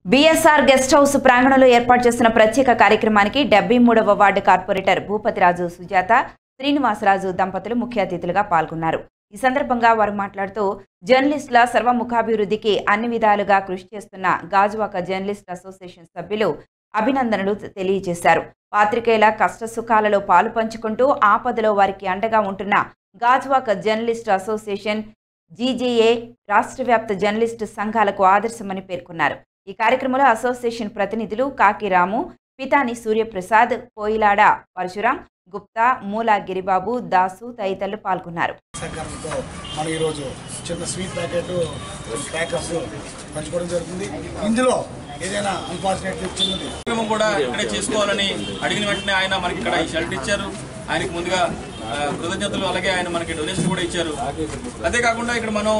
BSR guest house ప్రాంగణంలో ఏర్పాటు చేసిన ప్రత్యేక కార్యక్రమానికి డెబ్బై మూడవ వార్డు కార్పొరేటర్ భూపతిరాజు సుజాత శ్రీనివాసరాజు దంపతులు ముఖ్య అతిథులుగా పాల్గొన్నారు ఈ సందర్భంగా వారు మాట్లాడుతూ జర్నలిస్టుల సర్వముఖాభివృద్ధికి అన్ని విధాలుగా కృషి చేస్తున్న గాజువాక జర్నలిస్ట్ అసోసియేషన్ సభ్యులు అభినందనలు తెలియజేశారు పాత్రికేయుల కష్ట సుఖాలలో పాలు పంచుకుంటూ ఆపదలో వారికి అండగా ఉంటున్న గాజువాక జర్నలిస్ట్ అసోసియేషన్ జీజేఏ రాష్ట్ర వ్యాప్త జర్నలిస్టు సంఘాలకు ఆదర్శమని పేర్కొన్నారు ఈ కార్యక్రమంలో అసోసియేషన్ ప్రతినిధులు కాకి రాము పితాని సూర్యప్రసాద్ పోయిలాడ పరశురాం గుప్తా మూలా గిరిబాబు దాసు తదితరులు పాల్గొన్నారు సహకారంతో మనం ఈరోజు చిన్న స్వీట్ ప్యాకెట్ ప్యాకెట్స్ పంచుకోవడం జరుగుతుంది ఇందులో ఏదైనా అన్ఫార్చునేట్లీ చిన్నది కార్యక్రమం కూడా ఇక్కడే చేసుకోవాలని అడిగిన వెంటనే ఆయన మనకి ఇక్కడ ఈ షెల్టర్ ఇచ్చారు ఆయనకి ముందుగా ఆ, కృతజ్ఞతలు అలాగే ఆయన మనకి డొనేషన్ కూడా ఇచ్చారు అదే కాకుండా ఇక్కడ మనం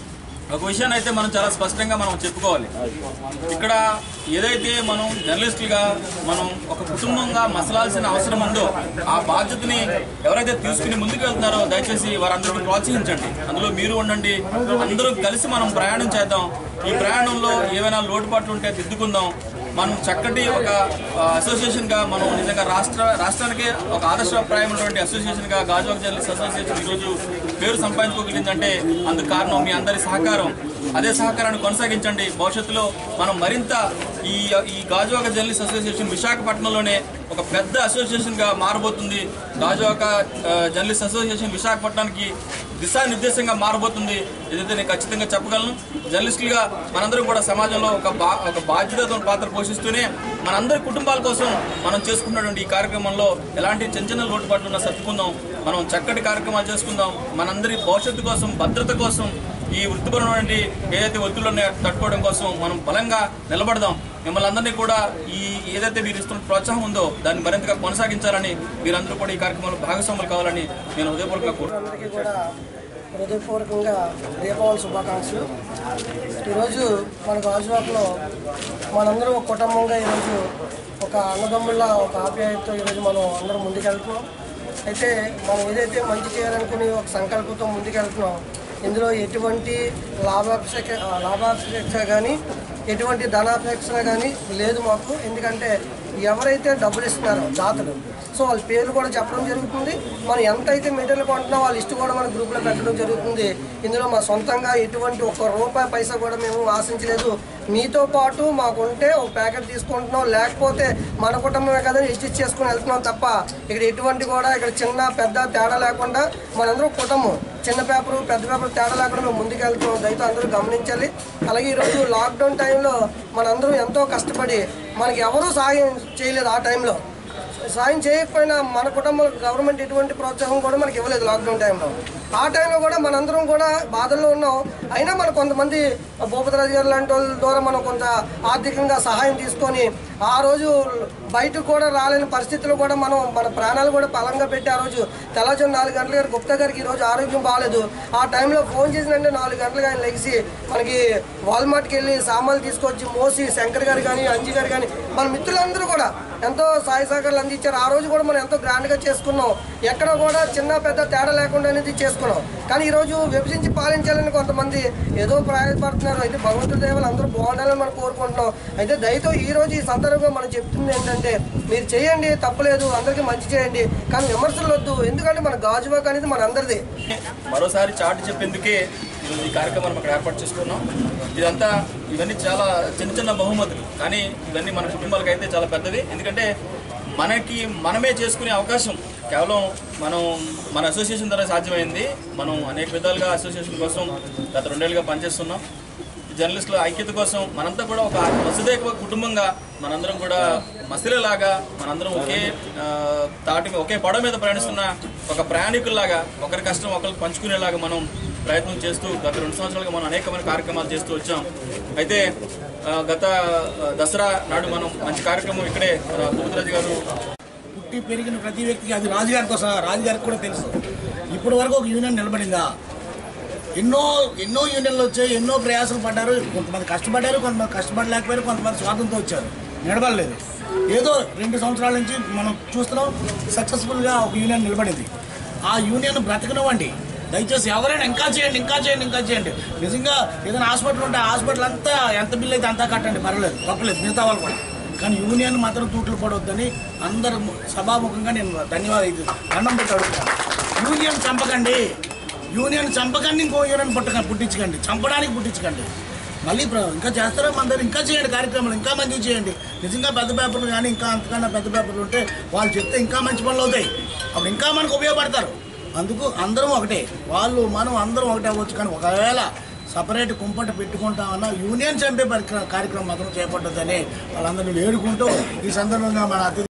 ఒక విషయాన్ని అయితే మనం చాలా స్పష్టంగా మనం చెప్పుకోవాలి ఇక్కడ ఏదైతే మనం జర్నలిస్టులుగా మనం ఒక కుటుంబంగా మసలాల్సిన అవసరం ఉందో ఆ బాధ్యతని ఎవరైతే తీసుకుని ముందుకు వెళ్తున్నారో దయచేసి వారందరికీ ప్రోత్సహించండి అందులో మీరు ఉండండి అందరూ కలిసి మనం ప్రయాణం చేద్దాం ఈ ప్రయాణంలో ఏవైనా లోటుపాట్లు ఉంటే దిద్దుకుందాం మనం చక్కటి ఒక అసోసియేషన్ గా మనం నిజంగా రాష్ట్ర రాష్ట్రానికి ఒక ఆదర్శప్రాయమైనటువంటి అసోసియేషన్ గా గాజువాక జర్నలిస్ట్ అసోసియేషన్ ఈరోజు పేరు సంపాదించుకోగలిగిందంటే అందుకు కారణం మీ అందరి సహకారం అదే సహకారాన్ని కొనసాగించండి భవిష్యత్తులో మనం మరింత ఈ ఈ గాజువాక జర్నలిస్ట్ అసోసియేషన్ విశాఖపట్నంలోనే ఒక పెద్ద అసోసియేషన్ గా మారబోతుంది గాజువాక ఆ, జర్నలిస్ట్ అసోసియేషన్ విశాఖపట్నానికి దిశానిర్దేశంగా మారబోతుంది ఏదైతే నేను ఖచ్చితంగా చెప్పగలను జర్నలిస్టులుగా మనందరం కూడా సమాజంలో ఒక బా ఒక బాధ్యత పాత్ర పోషిస్తూనే మనందరి కుటుంబాల కోసం మనం చేసుకున్నటువంటి ఈ కార్యక్రమంలో ఎలాంటి చిన్న చిన్న లోటుపాట్లు ఉన్నా సర్దుకుందాం మనం చక్కటి కార్యక్రమాలు చేసుకుందాం మనందరి భవిష్యత్తు కోసం భద్రత కోసం ఈ వృత్తిపరమైనటువంటి ఏదైతే ఒత్తిళ్ళు ఉన్నాయో తట్టుకోవడం కోసం మనం బలంగా నిలబడదాం మిమ్మల్ని అందరినీ కూడా ఈ ఏదైతే మీరు ఇస్తున్న ప్రోత్సాహం ఉందో దాన్ని మరింతగా కొనసాగించాలని మీరందరూ కూడా ఈ కార్యక్రమంలో భాగస్వాములు కావాలని నేను హృదయపూర్వకంగా కోరుతున్నాను అందరికీ కూడా హృదయపూర్వకంగా దీపావళి శుభాకాంక్షలు ఈరోజు మన గాజువాకలో మనందరం ఒక కుటుంబంగా ఈరోజు ఒక అన్నదమ్ముళ్ళ ఒక ఆప్యాయతతో ఈరోజు మనం అందరం ముందుకెళ్తున్నాం అయితే మనం ఏదైతే మంచి చేయాలనుకుని ఒక సంకల్పంతో ముందుకెళ్తున్నాం ఇందులో ఎటువంటి లాభాపేక్ష లాభాపేక్ష కానీ ఎటువంటి ధనాపేక్ష కానీ లేదు మాకు ఎందుకంటే ఎవరైతే డబ్బులు ఇస్తున్నారో దాతలు సో వాళ్ళ పేర్లు కూడా చెప్పడం జరుగుతుంది మనం ఎంత అయితే మెటీరియల్ కొంటున్నా వాళ్ళ లిస్ట్ కూడా మన గ్రూప్లో పెట్టడం జరుగుతుంది ఇందులో మా సొంతంగా ఎటువంటి ఒక్క రూపాయి పైసా కూడా మేము ఆశించలేదు మీతో పాటు మాకుంటే ఒక ప్యాకెట్ తీసుకుంటున్నాం లేకపోతే మన కుటుంబమే కదా ఇచ్చి చేసుకుని వెళ్తున్నాం తప్ప ఇక్కడ ఎటువంటి కూడా ఇక్కడ చిన్న పెద్ద తేడా లేకుండా మనందరం కుటుంబం చిన్న పేపర్ పెద్ద పేపర్ తేడా లేకుండా మేము ముందుకు వెళ్తున్నాం దయతో అందరూ గమనించాలి అలాగే ఈరోజు లాక్డౌన్ టైంలో మనందరం ఎంతో కష్టపడి మనకి ఎవరూ సహాయం చేయలేదు ఆ టైంలో సాయం చేయకపోయినా మన కుటుంబం గవర్నమెంట్ ఎటువంటి ప్రోత్సాహం కూడా మనకి ఇవ్వలేదు లాక్డౌన్ టైంలో ఆ టైంలో కూడా మనందరం కూడా బాధల్లో ఉన్నాం అయినా మన కొంతమంది భూపతిరాజు గారు లాంటి వాళ్ళ ద్వారా మనం కొంత ఆర్థికంగా సహాయం తీసుకొని ఆ రోజు బయటకు కూడా రాలేని పరిస్థితుల్లో కూడా మనం మన ప్రాణాలు కూడా బలంగా పెట్టి ఆ రోజు తెల్లవారు నాలుగు గంటల గారు గుప్తా గారికి ఈ రోజు ఆరోగ్యం బాగాలేదు ఆ టైంలో ఫోన్ చేసినంటే నాలుగు గంటలకు ఆయన లెగిసి మనకి వాల్మార్ట్కి వెళ్ళి సామాన్లు తీసుకొచ్చి మోసి శంకర్ గారు కానీ అంజి గారు కానీ మన మిత్రులందరూ కూడా ఎంతో సాయ సహకారాలు అందించారు ఆ రోజు కూడా మనం ఎంతో గ్రాండ్గా చేసుకున్నాం ఎక్కడ కూడా చిన్న పెద్ద తేడా లేకుండా అనేది చేసుకున్నాం కానీ ఈరోజు విభజించి పాలించాలని కొంతమంది ఏదో ప్రయాసపడుతున్నారు అయితే భగవంతుడి దేవాలు అందరూ బాగుండాలని మనం కోరుకుంటున్నాం అయితే దయతో ఈ రోజు ఈ సందర్భంగా మనం చెప్తుంది ఏంటంటే మీరు చేయండి తప్పలేదు అందరికీ మంచి చేయండి కానీ విమర్శలు వద్దు ఎందుకంటే మన గాజువాక్ అనేది మన అందరిది మరోసారి చాటి చెప్పేందుకే ఈరోజు ఈ కార్యక్రమాన్ని అక్కడ ఏర్పాటు చేసుకున్నాం ఇదంతా ఇవన్నీ చాలా చిన్న చిన్న బహుమతులు కానీ ఇవన్నీ మన కుటుంబాలకు అయితే చాలా పెద్దవి ఎందుకంటే మనకి మనమే చేసుకునే అవకాశం కేవలం మనం మన అసోసియేషన్ ద్వారా సాధ్యమైంది మనం అనేక విధాలుగా అసోసియేషన్ కోసం గత రెండేళ్ళుగా పనిచేస్తున్నాం ఈ జర్నలిస్టుల ఐక్యత కోసం మనంతా కూడా ఒక వసుదైక కుటుంబంగా మనందరం కూడా మసిలలాగా మనందరం ఒకే ఆ, తాటి మీద ఒకే పడవ మీద ప్రయాణిస్తున్న ఒక ప్రయాణికుల్లాగా ఒకరి కష్టం ఒకరికి పంచుకునేలాగా మనం ప్రయత్నం చేస్తూ గత రెండు సంవత్సరాలుగా మనం అనేకమైన కార్యక్రమాలు చేస్తూ వచ్చాం అయితే ఆ, గత ఆ, దసరా నాడు మనం మంచి కార్యక్రమం ఇక్కడే మన భూపతిరాజు గారు పుట్టి పెరిగిన ప్రతి వ్యక్తికి అది రాజుగారితో సహా రాజుగారికి కూడా తెలుసు ఇప్పటి వరకు ఒక యూనియన్ నిలబడిందా ఎన్నో ఎన్నో యూనియన్లు వచ్చాయి ఎన్నో ప్రయాసాలు పడ్డారు కొంతమంది కష్టపడ్డారు కొంతమంది కష్టపడలేకపోయారు కొంతమంది స్వాతంత్రం వచ్చారు నిలబడలేదు ఏదో రెండు సంవత్సరాల నుంచి మనం చూస్తున్నాం సక్సెస్ఫుల్గా ఒక యూనియన్ నిలబడింది ఆ యూనియన్ బ్రతకనివ్వండి దయచేసి ఎవరైనా ఇంకా చేయండి ఇంకా చేయండి ఇంకా చేయండి నిజంగా ఏదైనా హాస్పిటల్ ఉంటే హాస్పిటల్ అంతా ఎంత బిల్ అయితే అంతా కట్టండి పర్వాలేదు తప్పలేదు మిగతా వాళ్ళు కూడా కానీ యూనియన్ మాత్రం తూట్లు పడవద్దని అందరు సభాముఖంగా నేను ధన్యవాదాలు ఇది దండం పెట్టి అడుగుతాను యూనియన్ చంపకండి యూనియన్ చంపకండి ఇంకో యూనియన్ పుట్టకండి పుట్టించకండి చంపడానికి పుట్టించకండి మళ్ళీ ప్ర- ఇంకా చేస్తారా మన దగ్గర ఇంకా చేయండి కార్యక్రమాలు ఇంకా మంచిగా చేయండి నిజంగా పెద్ద పేపర్లు కానీ ఇంకా అంతకన్నా పెద్ద పేపర్లు ఉంటే వాళ్ళు చెప్తే ఇంకా మంచి పనులు అవుతాయి అప్పుడు ఇంకా మనకు ఉపయోగపడతారు అందుకు అందరం ఒకటే వాళ్ళు మనం అందరం ఒకటే అవ్వచ్చు కానీ ఒకవేళ సపరేట్ కుంపట పెట్టుకుంటామన్నా యూనియన్ చంపే పరిక్ర- కార్యక్రమం మాత్రం చేపట్టద్దని వాళ్ళందరినీ వేడుకుంటూ ఈ సందర్భంగా మన అతిథి